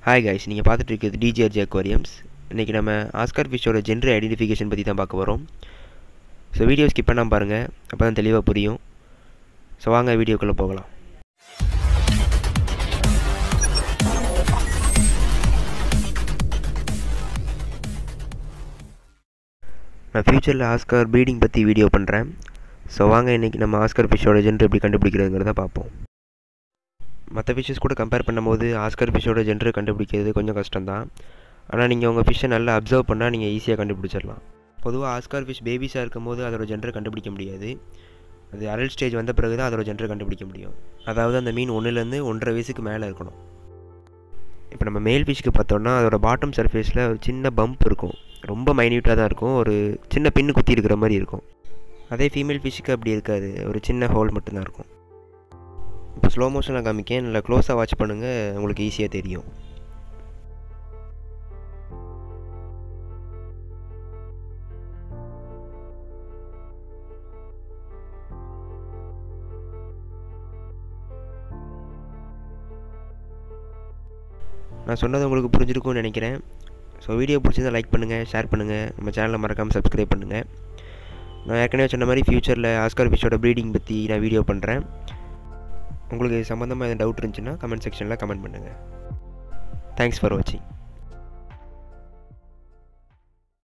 hi guys நீங்கள் பார்த்துட்டு இருக்கிறது டிஜிஆர்ஜி அக்வாரியம்ஸ் இன்றைக்கி நம்ம ஆஸ்கார் ஃபிஷ்ஷோட ஜென்டர் ஐடென்டிஃபிகேஷன் பற்றி தான் பார்க்க போகிறோம் ஸோ வீடியோ ஸ்கிப் பண்ணாமல் பாருங்கள் அப்போ தான் தெளிவாக புரியும் ஸோ வாங்க வீடியோக்குள்ளே போகலாம் நான் ஃப்யூச்சரில் ஆஸ்கார் ப்ரீடிங் பற்றி வீடியோ பண்ணுறேன் ஸோ வாங்க இன்றைக்கி நம்ம ஆஸ்கார் ஃபிஷ்ஷோட ஜென்டர் எப்படி கண்டுபிடிக்கிறதுங்கிறத பார்ப்போம் மற்ற ஃபிஷ்ஷஸ் கூட கம்பேர் பண்ணும்போது ஆஸ்கர் ஃபிஷ்ஷோட ஜென்டர் கண்டுபிடிக்கிறது கொஞ்சம் கஷ்டம்தான் ஆனால் நீங்கள் உங்கள் ஃபிஷ்ஷை நல்லா அப்சர்வ் பண்ணால் நீங்கள் ஈஸியாக கண்டுபிடிச்சிடலாம் பொதுவாக ஆஸ்கார் ஃபிஷ் பேபிஸாக இருக்கும் போது அதோட ஜென்டர் கண்டுபிடிக்க முடியாது அது அடல்ட் ஸ்டேஜ் வந்த பிறகு தான் அதோட ஜென்டர் கண்டுபிடிக்க முடியும் அதாவது அந்த மீன் ஒன்றுலேருந்து ஒன்றரை வயசுக்கு மேலே இருக்கணும் இப்போ நம்ம மேல் ஃபிஷ்க்கு பார்த்தோன்னா அதோட பாட்டம் சர்ஃபேஸில் ஒரு சின்ன பம்ப் இருக்கும் ரொம்ப மைன்யூட்டாக தான் இருக்கும் ஒரு சின்ன பின்னு குத்தி இருக்கிற மாதிரி இருக்கும் அதே ஃபீமேல் ஃபிஷ்ஷுக்கு அப்படி இருக்காது ஒரு சின்ன ஹோல் மட்டும்தான் இருக்கும் இப்போ ஸ்லோ மோஷனில் காமிக்கேன் நல்லா க்ளோஸாக வாட்ச் பண்ணுங்கள் உங்களுக்கு ஈஸியாக தெரியும் நான் சொன்னது உங்களுக்கு புரிஞ்சிருக்கும்னு நினைக்கிறேன் ஸோ வீடியோ பிடிச்சிருந்தா லைக் பண்ணுங்கள் ஷேர் பண்ணுங்கள் நம்ம சேனலை மறக்காமல் சப்ஸ்கிரைப் பண்ணுங்கள் நான் ஏற்கனவே சொன்ன மாதிரி ஃப்யூச்சரில் ஆஸ்கார் ஃபிஷ்ஷோட ப்ரீடிங் பற்றி நான் வீடியோ பண்ணுறேன் உங்களுக்கு சம்மந்தமாக எதுவும் டவுட் இருந்துச்சுன்னா கமெண்ட் செக்ஷனில் கமெண்ட் பண்ணுங்கள் தேங்க்ஸ் ஃபார் வாட்சிங்